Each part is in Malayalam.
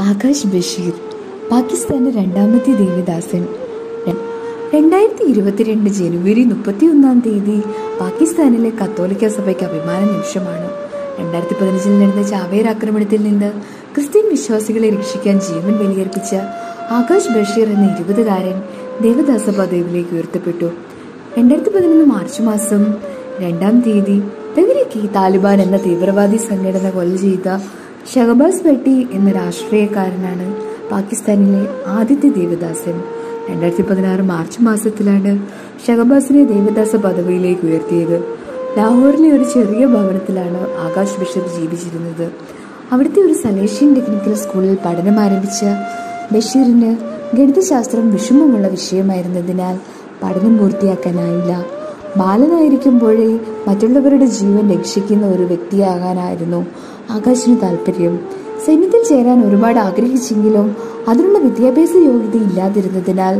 ആകാശ് ബഷീർ പാകിസ്ഥാന്റെ രണ്ടാമത്തെ ദേവദാസൻ ര- രണ്ടായിരത്തി ഇരുപത്തിരണ്ട് ജനുവരി മുപ്പത്തി ഒന്നാം തീയതി പാകിസ്ഥാനിലെ കത്തോലിക്ക സഭയ്ക്ക് അഭിമാന നിമിഷമാണ് രണ്ടായിരത്തി പതിനഞ്ചിൽ നടന്ന ചാവേർ ആക്രമണത്തിൽ നിന്ന് ക്രിസ്ത്യൻ വിശ്വാസികളെ രക്ഷിക്കാൻ ജീവൻ ബലിയർപ്പിച്ച ആകാശ് ബഷീർ എന്ന ഇരുപതുകാരൻ ദേവദാസ പദവിയിലേക്ക് ഉയർത്തപ്പെട്ടു രണ്ടായിരത്തി പതിനൊന്ന് മാർച്ച് മാസം രണ്ടാം തീയതി തെഹ്രീക്ക് ഇ താലിബാൻ എന്ന തീവ്രവാദി സംഘടന കൊല ചെയ്ത ഷഹബാസ് ഭട്ടി എന്ന രാഷ്ട്രീയക്കാരനാണ് പാകിസ്ഥാനിലെ ആദ്യത്തെ ദേവദാസൻ രണ്ടായിരത്തി പതിനാറ് മാർച്ച് മാസത്തിലാണ് ഷഹബാസിനെ ദേവദാസ പദവിയിലേക്ക് ഉയർത്തിയത് ലാഹോറിലെ ഒരു ചെറിയ ഭവനത്തിലാണ് ആകാശ് ബഷീർ ജീവിച്ചിരുന്നത് അവിടുത്തെ ഒരു സലേഷ്യൻ ടെക്നിക്കൽ സ്കൂളിൽ പഠനം ആരംഭിച്ച ബഷീറിന് ഗണിതശാസ്ത്രം വിഷമമുള്ള വിഷയമായിരുന്നതിനാൽ പഠനം പൂർത്തിയാക്കാനായില്ല ബാലനായിരിക്കുമ്പോഴേ മറ്റുള്ളവരുടെ ജീവൻ രക്ഷിക്കുന്ന ഒരു വ്യക്തിയാകാനായിരുന്നു ആകാശിന് താല്പര്യം സൈന്യത്തിൽ ചേരാൻ ഒരുപാട് ആഗ്രഹിച്ചെങ്കിലും അതിനുള്ള വിദ്യാഭ്യാസ യോഗ്യത ഇല്ലാതിരുന്നതിനാൽ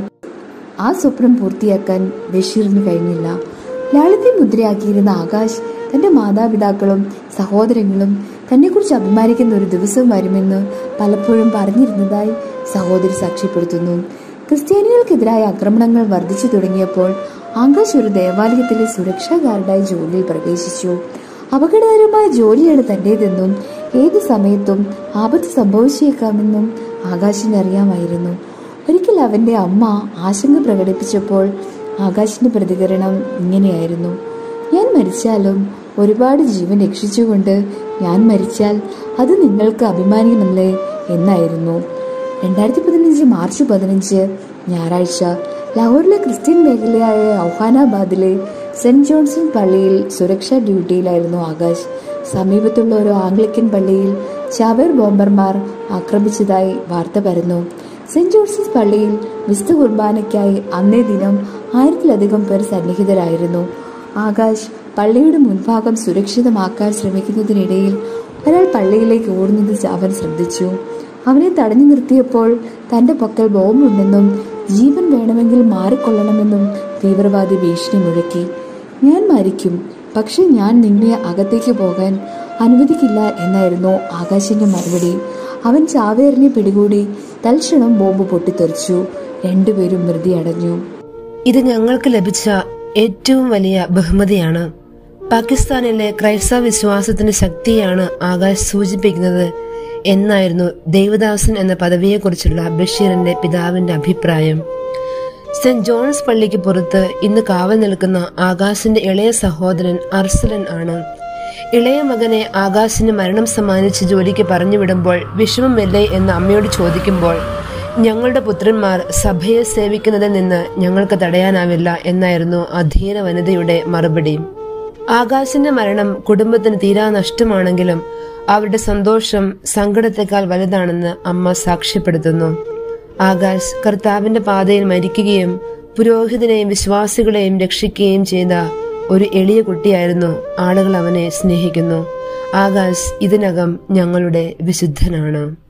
ആ സ്വപ്നം പൂർത്തിയാക്കാൻ ബഷീറിന് കഴിഞ്ഞില്ല ലാളിത്യ മുദ്രയാക്കിയിരുന്ന ആകാശ് തന്റെ മാതാപിതാക്കളും സഹോദരങ്ങളും തന്നെക്കുറിച്ച് അഭിമാനിക്കുന്ന ഒരു ദിവസം വരുമെന്ന് പലപ്പോഴും പറഞ്ഞിരുന്നതായി സഹോദരി സാക്ഷ്യപ്പെടുത്തുന്നു ക്രിസ്ത്യാനികൾക്കെതിരായ ആക്രമണങ്ങൾ വർദ്ധിച്ചു തുടങ്ങിയപ്പോൾ ആകാശ് ഒരു ദേവാലയത്തിലെ സുരക്ഷാ ഗാർഡായി ജോലിയിൽ പ്രവേശിച്ചു അപകടകരമായ ജോലിയാണ് തന്റേതെന്നും ഏത് സമയത്തും ആപത്ത് സംഭവിച്ചേക്കാമെന്നും ആകാശിന് അറിയാമായിരുന്നു ഒരിക്കൽ അവന്റെ അമ്മ ആശങ്ക പ്രകടിപ്പിച്ചപ്പോൾ ആകാശിന്റെ പ്രതികരണം ഇങ്ങനെയായിരുന്നു ഞാൻ മരിച്ചാലും ഒരുപാട് ജീവൻ രക്ഷിച്ചുകൊണ്ട് ഞാൻ മരിച്ചാൽ അത് നിങ്ങൾക്ക് അഭിമാനിക്കണമല്ലേ എന്നായിരുന്നു രണ്ടായിരത്തി പതിനഞ്ച് മാർച്ച് പതിനഞ്ച് ഞായറാഴ്ച ലാഹോറിലെ ക്രിസ്ത്യൻ മേഖലയായ ഔഹാനാബാദിലെ സെന്റ് ജോൺസൺ പള്ളിയിൽ സുരക്ഷാ ഡ്യൂട്ടിയിലായിരുന്നു ആകാശ് സമീപത്തുള്ള ഒരു ആംഗ്ലിക്കൻ പള്ളിയിൽ ചാവേർ ബോംബർമാർ ആക്രമിച്ചതായി വാർത്ത പരന്നു സെന്റ് ജോൺസൺസ് പള്ളിയിൽ വിശുദ്ധ കുർബാനയ്ക്കായി അന്നേ ദിനം ആയിരത്തിലധികം പേർ സന്നിഹിതരായിരുന്നു ആകാശ് പള്ളിയുടെ മുൻഭാഗം സുരക്ഷിതമാക്കാൻ ശ്രമിക്കുന്നതിനിടയിൽ ഒരാൾ പള്ളിയിലേക്ക് ഓടുന്നത് അവൻ ശ്രദ്ധിച്ചു അവനെ തടഞ്ഞു നിർത്തിയപ്പോൾ തന്റെ പക്കൽ ബോംബുണ്ടെന്നും ജീവൻ വേണമെങ്കിൽ മാറിക്കൊള്ളണമെന്നും തീവ്രവാദി ഭീഷണി മുഴക്കി ഞാൻ മരിക്കും പക്ഷെ ഞാൻ നിന്നെ അകത്തേക്ക് പോകാൻ അനുവദിക്കില്ല എന്നായിരുന്നു ആകാശിന്റെ മറുപടി അവൻ ചാവേറിനെ പിടികൂടി തൽക്ഷണം ബോംബ് പൊട്ടിത്തെറിച്ചു രണ്ടുപേരും മൃതി അടഞ്ഞു ഇത് ഞങ്ങൾക്ക് ലഭിച്ച ഏറ്റവും വലിയ ബഹുമതിയാണ് പാകിസ്ഥാനിലെ ക്രൈസ്തവ വിശ്വാസത്തിന്റെ ശക്തിയാണ് ആകാശ് സൂചിപ്പിക്കുന്നത് എന്നായിരുന്നു ദേവദാസൻ എന്ന പദവിയെക്കുറിച്ചുള്ള ബഷീറിന്റെ പിതാവിന്റെ അഭിപ്രായം സെന്റ് ജോൺസ് പള്ളിക്ക് പുറത്ത് ഇന്ന് കാവൽ നിൽക്കുന്ന ആകാശിന്റെ ഇളയ സഹോദരൻ അർസലൻ ആണ് ഇളയ മകനെ ആകാശിന് മരണം സമ്മാനിച്ച് ജോലിക്ക് പറഞ്ഞുവിടുമ്പോൾ വിഷമമില്ലേ എന്ന് അമ്മയോട് ചോദിക്കുമ്പോൾ ഞങ്ങളുടെ പുത്രന്മാർ സഭയെ സേവിക്കുന്നതിൽ നിന്ന് ഞങ്ങൾക്ക് തടയാനാവില്ല എന്നായിരുന്നു അധീന വനിതയുടെ മറുപടി ആകാശിന്റെ മരണം കുടുംബത്തിന് തീരാ നഷ്ടമാണെങ്കിലും അവരുടെ സന്തോഷം സങ്കടത്തെക്കാൾ വലുതാണെന്ന് അമ്മ സാക്ഷ്യപ്പെടുത്തുന്നു ആകാശ് കർത്താവിന്റെ പാതയിൽ മരിക്കുകയും പുരോഹിതനെയും വിശ്വാസികളെയും രക്ഷിക്കുകയും ചെയ്ത ഒരു എളിയ കുട്ടിയായിരുന്നു ആളുകൾ അവനെ സ്നേഹിക്കുന്നു ആകാശ് ഇതിനകം ഞങ്ങളുടെ വിശുദ്ധനാണ്